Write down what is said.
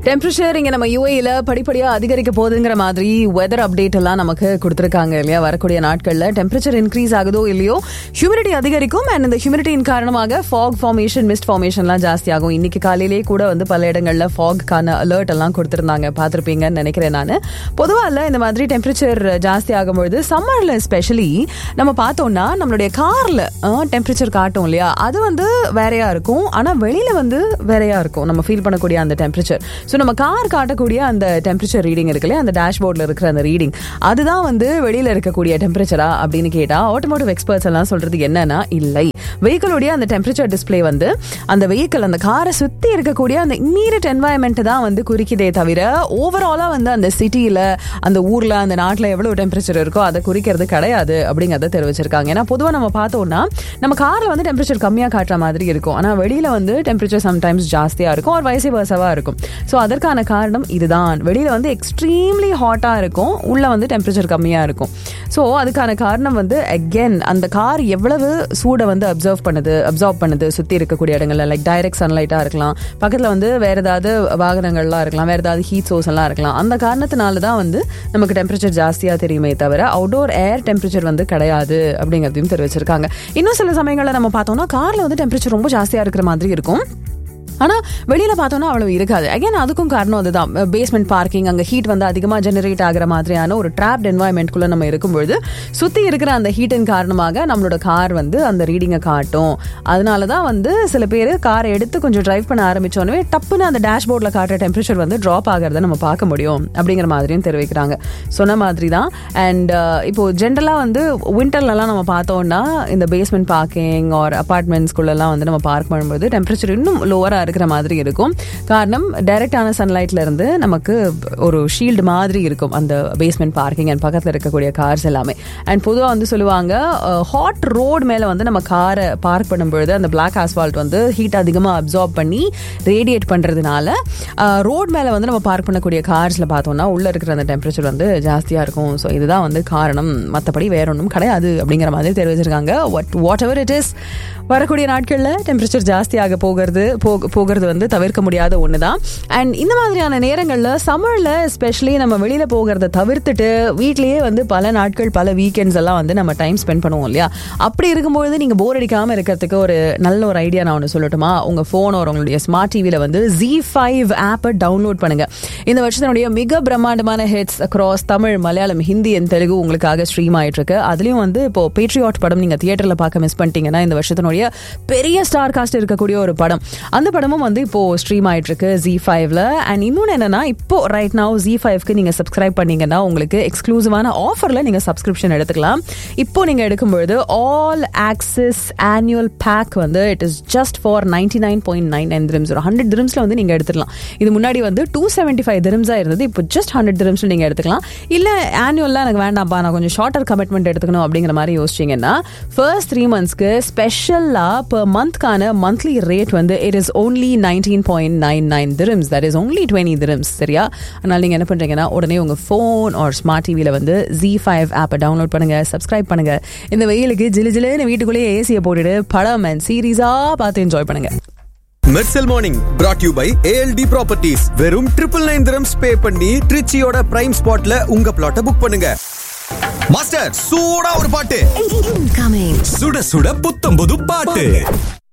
Temperature இங்க நம்ம யூஏல படிப்படியா அதிகரிக்க போகுதுங்கிற மாதிரி வெதர் அப்டேட் எல்லாம் நமக்கு கொடுத்திருக்காங்க இல்லையா வரக்கூடிய நாட்கள்ல டெம்பரேச்சர் இன்க்ரீஸ் ஆகுதோ இல்லையோ ஹியூமிடிட்டி அதிகரிக்கும் அண்ட் இந்த ஹியூமிடிட்டியின் காரணமாக ஃபாக் ஃபார்மேஷன் மிஸ்ட் ஃபார்மேஷன்லாம் ஜாஸ்தி ஆகும் இன்னைக்கு காலையிலேயே கூட வந்து பல இடங்கள்ல ஃபாக்கான அலர்ட் எல்லாம் கொடுத்திருந்தாங்க பார்த்திருப்பீங்கன்னு நினைக்கிறேன் நான் பொதுவா இல்ல இந்த மாதிரி டெம்பரேச்சர் ஜாஸ்தி ஆகும்பொழுது சம்மர்ல ஸ்பெஷலி நம்ம பார்த்தோம்னா நம்மளுடைய கார்ல டெம்பரேச்சர் காட்டும் இல்லையா அது வந்து வேறையா இருக்கும் ஆனா வெளியில வந்து வேறையா இருக்கும் நம்ம ஃபீல் பண்ணக்கூடிய அந்த டெம்பரேச்சர் ஸோ நம்ம கார் காட்டக்கூடிய அந்த டெம்பரேச்சர் ரீடிங் இருக்கு இல்லையா அந்த டேஷ்போர்டில் இருக்கிற அந்த ரீடிங் அதுதான் வந்து வெளியில இருக்கக்கூடிய டெம்பரேச்சரா அப்படின்னு கேட்டா ஆட்டோமோட்டிவ் எக்ஸ்பர்ட்ஸ் எல்லாம் சொல்றது என்னன்னா இல்லை வெஹிக்கிளுடைய அந்த டெம்பரேச்சர் டிஸ்பிளே வந்து அந்த வெஹிக்கிள் அந்த காரை சுத்தி இருக்கக்கூடிய அந்த இம்மீடியட் என்வாயன்மெண்ட் தான் வந்து குறிக்குதே தவிர ஓவராலா வந்து அந்த சிட்டியில அந்த ஊர்ல அந்த நாட்டில் எவ்வளவு டெம்பரேச்சர் இருக்கோ அதை குறிக்கிறது கிடையாது அப்படிங்கறத தெரிவிச்சிருக்காங்க ஏன்னா பொதுவாக நம்ம பார்த்தோம்னா நம்ம கார்ல வந்து டெம்பரேச்சர் கம்மியாக காட்டுற மாதிரி இருக்கும் ஆனா வெளியில வந்து டெம்பரேச்சர் சம்டைம்ஸ் ஜாஸ்தியா இருக்கும் ஒரு வயசு வசவா இருக்கும் ஸோ அதற்கான காரணம் இதுதான் வெளியில வந்து எக்ஸ்ட்ரீம்லி ஹாட்டா இருக்கும் உள்ள வந்து டெம்பரேச்சர் கம்மியா இருக்கும் ஸோ அதுக்கான காரணம் வந்து அகெயின் அந்த கார் எவ்வளவு சூடை வந்து அப்சர்வ் பண்ணுது அப்சர்வ் பண்ணுது சுத்தி இருக்கக்கூடிய இடங்கள்ல லைக் டைரக்ட் சன்லைட்டா இருக்கலாம் பக்கத்துல வந்து வேற ஏதாவது வாகனங்கள்லாம் இருக்கலாம் வேற ஏதாவது ஹீட் சோர்ஸ் எல்லாம் இருக்கலாம் அந்த காரணத்தினால தான் வந்து நமக்கு டெம்பரேச்சர் ஜாஸ்தியா தெரியுமே தவிர அவுடோர் ஏர் டெம்பரேச்சர் வந்து கிடையாது அப்படிங்கிறதையும் தெரிவிச்சிருக்காங்க இன்னும் சில சமயங்களில் நம்ம பார்த்தோம்னா கார்ல வந்து டெம்பரேச்சர் ரொம்ப ஜாஸ்தியா இருக்கிற மாதிரி இருக்கும் ஆனா வெளியில பார்த்தோம்னா அவ்வளவு இருக்காது அகைன் அதுக்கும் காரணம் அதுதான் பேஸ்மெண்ட் பார்க்கிங் அங்க ஹீட் வந்து அதிகமா ஜெனரேட் ஆகிற மாதிரியான ஒரு டிராப்ட் என்வாயன்மெண்ட்குள்ள நம்ம இருக்கும்பொழுது சுத்தி இருக்கிற அந்த ஹீட்டின் காரணமாக நம்மளோட கார் வந்து அந்த ரீடிங்கை காட்டும் அதனாலதான் வந்து சில பேர் காரை எடுத்து கொஞ்சம் டிரைவ் பண்ண ஆரம்பிச்சோன்னே டப்புன்னு அந்த டேஷ்போர்ட்ல காட்டுற டெம்பரேச்சர் வந்து ட்ராப் ஆகிறத நம்ம பார்க்க முடியும் அப்படிங்கிற மாதிரியும் தெரிவிக்கிறாங்க சொன்ன மாதிரி தான் அண்ட் இப்போ ஜென்ரலா வந்து விண்டர்லலாம் நம்ம பார்த்தோம்னா இந்த பேஸ்மெண்ட் பார்க்கிங் ஆர் அப்பார்ட்மெண்ட்ஸ்குள்ளெல்லாம் வந்து நம்ம பார்க் பண்ணும்போது டெம்பரேச்சர் இன்னும் லோவரா இருக்கிற மாதிரி இருக்கும் காரணம் டைரக்டான சன்லைட்ல இருந்து நமக்கு ஒரு ஷீல்டு மாதிரி இருக்கும் அந்த பேஸ்மெண்ட் பார்க்கிங் அண்ட் பக்கத்தில் இருக்கக்கூடிய கார்ஸ் எல்லாமே அண்ட் பொதுவாக வந்து சொல்லுவாங்க ஹாட் ரோடு மேலே வந்து நம்ம காரை பார்க் பண்ணும்பொழுது அந்த பிளாக் ஆஸ்பால்ட் வந்து ஹீட் அதிகமாக அப்சார்ப் பண்ணி ரேடியேட் பண்ணுறதுனால ரோட் மேலே வந்து நம்ம பார்க் பண்ணக்கூடிய கார்ஸில் பார்த்தோம்னா உள்ளே இருக்கிற அந்த டெம்பரேச்சர் வந்து ஜாஸ்தியாக இருக்கும் ஸோ இதுதான் வந்து காரணம் மற்றபடி வேற ஒன்றும் கிடையாது அப்படிங்கிற மாதிரி தெரிவிச்சிருக்காங்க what whatever it is வரக்கூடிய நாட்களில் டெம்பரேச்சர் ஜாஸ்தியாக போகிறது போக போகிறது வந்து தவிர்க்க முடியாத ஒன்று தான் அண்ட் இந்த மாதிரியான நேரங்களில் சம்மரில் ஸ்பெஷலி நம்ம வெளியில் போகிறத தவிர்த்துட்டு வீட்லேயே வந்து பல நாட்கள் பல வீக்கெண்ட்ஸ் எல்லாம் வந்து நம்ம டைம் ஸ்பெண்ட் பண்ணுவோம் இல்லையா அப்படி இருக்கும்போது நீங்கள் போர் அடிக்காமல் இருக்கிறதுக்கு ஒரு நல்ல ஒரு ஐடியா நான் ஒன்று சொல்லட்டுமா உங்கள் ஃபோன் ஒரு உங்களுடைய ஸ்மார்ட் டிவியில் வந்து ஜி ஃபைவ் ஆப்பை டவுன்லோட் பண்ணுங்க இந்த வருஷத்தினுடைய மிக பிரம்மாண்டமான hits across Tamil Malayalam Hindi and Telugu உங்களுக்காக ஸ்ட்ரீம் ஆயிட்டு இருக்கு அதுலயும் வந்து இப்போ பேட்ரியாட் படம் நீங்க தியேட்டர்ல பார்க்க மிஸ் பண்ணிட்டீங்கன்னா இந்த வருஷத்தினுடைய பெரிய ஸ்டார் காஸ்ட் இருக்கக்கூடிய ஒரு படம் அந்த படமும் வந்து இப்போ ஸ்ட்ரீம் ஆயிட்டு இருக்கு ஜி ஃபைவ்ல அண்ட் இன்னொன்று என்னன்னா இப்போ ரைட் நவ் ஜி ஃபைவ்க்கு நீங்க சப்ஸ்கிரைப் பண்ணீங்கன்னா உங்களுக்கு எக்ஸ்க்ளூசிவான ஆஃபர்ல நீங்க சப்ஸ்கிரிப்ஷன் எடுத்துக்கலாம் இப்போ நீங்க எடுக்கும்பொழுது ஆல் ஆக்சஸ் ஆனுவல் பேக் வந்து it is just for ninety nine point nine nine dirhams ஒரு ஹண்ட்ரட் திரம்ஸ்ல வந்து நீங்க எடுத்துக்கலாம் இது முன்னாடி வந்து டூ செவன்டி ஃபைவ் திரம்ஸா இருந்தது இப்போ ஜஸ்ட் ஹண்ட்ரட் திரம்ஸ்ல நீங்க எடுத்துக்கலாம் இல்ல ஆனுவல்லாம் எனக்கு வேண்டாம்ப்பா நான் கொஞ்சம் ஷார்ட்டர் கமிட்மெண்ட் எடுத்துக்கணும் அப்படிங்கிற மாதிரி யோசிச்சீங்கன்னா ஃபர்ஸ்ட் த்ரீ மந்த்ஸ்க்கு ஸ்பெஷலா பர் மந்த்க்கான மந்த்லி ரேட் வந்து it is only nineteen point nine nine dirhams that is only twenty dirhams சரியா அதனால நீங்க என்ன பண்றீங்கன்னா உடனே உங்க ஃபோன் ஆர் ஸ்மார்ட் டிவியில வந்து ஜி ஃபைவ் ஆப்பை டவுன்லோட் பண்ணுங்க சப்ஸ்கிரைப் பண்ணுங்க இந்த வெயிலுக்கு ஜிலு ஜிலுன்னு வீட்டுக்குள்ளேயே ஏசியை போட்டுட்டு படம் அண்ட் சீரீஸா பார்த்து என்ஜாய் பண்ணுங்க Mersal morning brought you by ALT properties வெறும் ட்ரிபிள் நைன் திரம்ஸ் பே பண்ணி ட்ரிச்சியோட பிரைம் ஸ்பாட்ல உங்க பிளாட்டை புக் பண்ணுங்க மாஸ்டர் சூடா ஒரு பாட்டு Incoming. சுட சுட புத்தம் புது பாட்டு